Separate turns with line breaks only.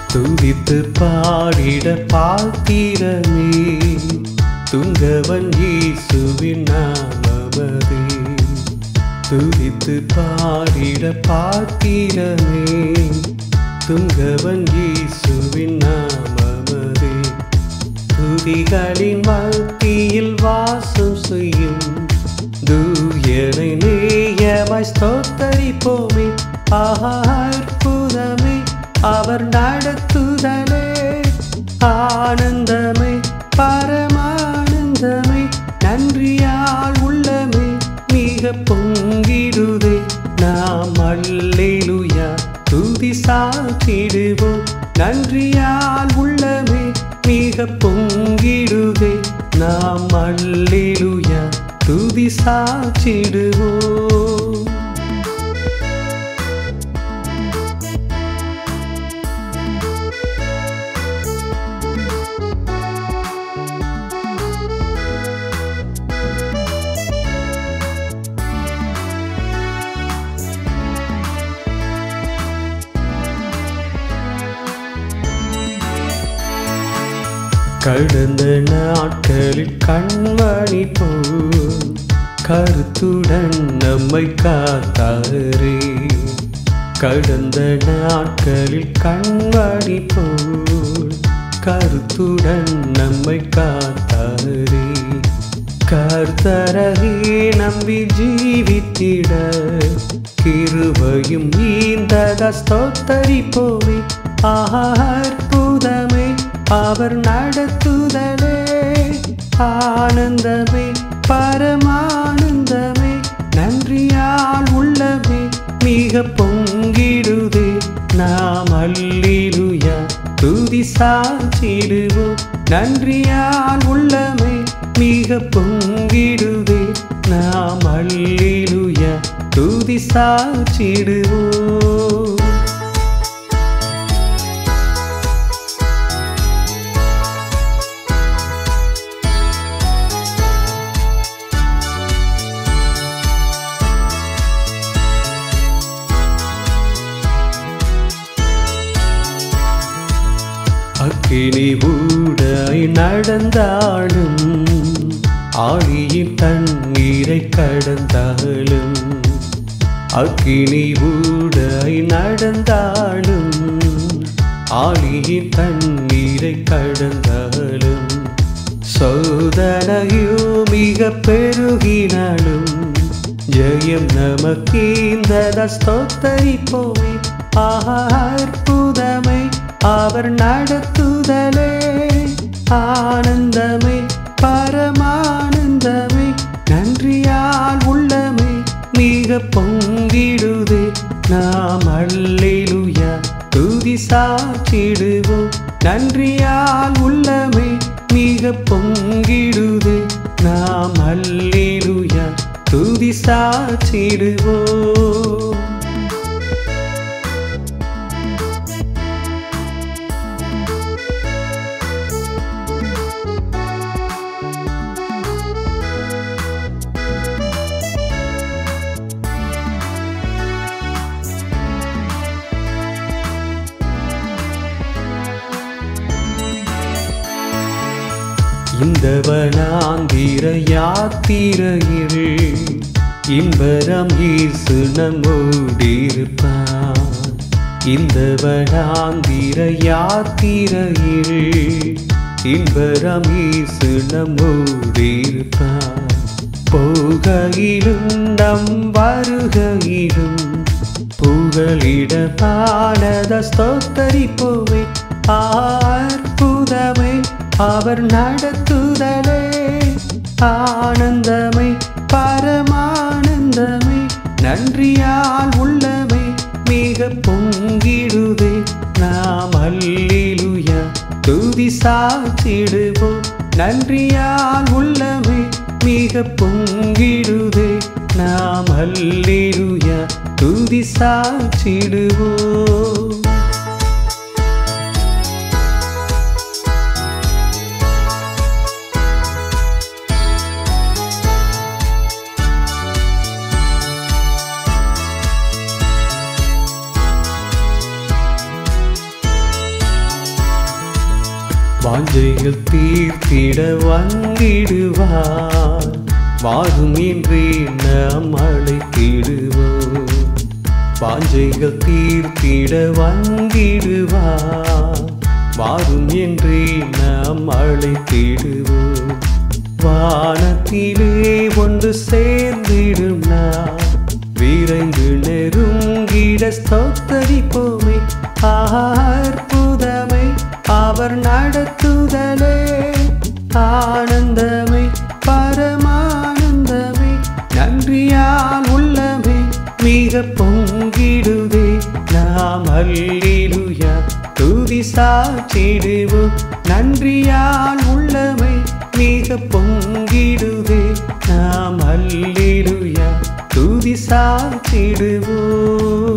துதித்து பாடிட பாத்திரமே துங்கவன் இயேசுவின் நாமமதே துதித்து பாடிட பாத்திரமே துங்கவன் இயேசுவின் நாமமதே துதிகளின் மத்தியில் வாசம் செய்யும் தூயனை நேயமாய் ஸ்தோத்தரிப்போமே ஆஹா அற்புதமே அவர் நடத்துதலே ஆனந்தமே பரமானந்தமே நன்றியால் உள்ளமே மிக பொங்கிடுதே நாம் அல்லேலுயா துதி சாத்திடுவோம் நன்றியால் உள்ளமே மிக பொங்கிடுதே நாம் அல்லேலுயா துதி சாச்சிடுவோம் கடந்த நாட்களில் கண்மணி போல் கருத்துடன் நம்மை காத்தாரே கடந்த நாட்களில் கண்மணி போல் கருத்துடன் நம்மை காத்தாரே கர்த்தரகே நம்பி ஜீவித்திட கிருபையும் ஈந்தத ஸ்தோத்தரிப்போமே ஆஹா அற்புதமே அவர் நடத்துதலே ஆனந்தமே பரமானந்தமே நன்றியால் உள்ளமே மிக பொங்கிடுதே நாம் அல்லிலுயா துதி சாச்சிடுவோம் நன்றியால் உள்ளமே மிக பொங்கிடுதே நாம் அல்லிலுயா துதி சாச்சிடுவோம் அக்கினி ஊடாய் நடந்தாலும் ஆழியின் தண்ணீரை கடந்தாலும் அக்கினி ஊடாய் நடந்தாலும் ஆழியின் தண்ணீரை கடந்தாலும் சோதனையோ மிக பெருகினாலும் ஜெயம் நமக்கீந்தத ஸ்தோத்தரிப்போமே ஆஹா அற்புதமே அவர் நடத்துதலே ஆனந்தமே பரமானந்தமே நன்றியால் உள்ளமே மிக பொங்கிடுதே நாம் அல்லேலுயா துதி சாச்சிடுவோம் நன்றியால் உள்ளமே மிக பொங்கிடுதே நாம் அல்லேலுயா துதி சாச்சிடுவோம் இந்த வனாந்திர யாத்திரையில் இன்பரம் ஈசு நம்மோடிருப்பான் இந்த வனாந்திர யாத்திரையில் இன்பரம் ஈசு நம்மோடிருப்பான் போகையிலும் நம் வருகையிலும் புகழிட பாடத ஸ்தோத்தரிப்போமே அற்புதமே அவர் நடத்துதலே ஆனந்தமே பரமானந்தமே நன்றியால் உள்ளமே மிக பொங்கிடுதே நாம் அல்லேலுயா துதி சாச்சிடுவோம் நன்றியால் உள்ளமே மிக பொங்கிடுதே நாம் அல்லேலுயா துதி சாச்சிடுவோம் வாஞ்சைகள் தீர்த்திட வந்திடுவார் வாரும் என்றே நாம் அழைத்திடுவோம் வாஞ்சைகள் தீர்த்திட வந்திடுவார் வாரும் என்றே நாம் அழைத்திடுவோம் வானத்திலே ஒன்று சேர்ந்திடும் நான் விரைந்து நெருங்கிட ஸ்தோத்தரிப்போமே அற்புதமே அவர் நடத்துதலே ஆனந்தமே பரமானந்தமே நன்றியால் உள்ளமே மிக பொங்கிடுதே நாம் அல்லேலூயா துதி சாற்றிடுவோம் நன்றியால் உள்ளமை மிக பொங்கிடுதே நாம் அல்லேலூயா துதி சாற்றிடுவோம்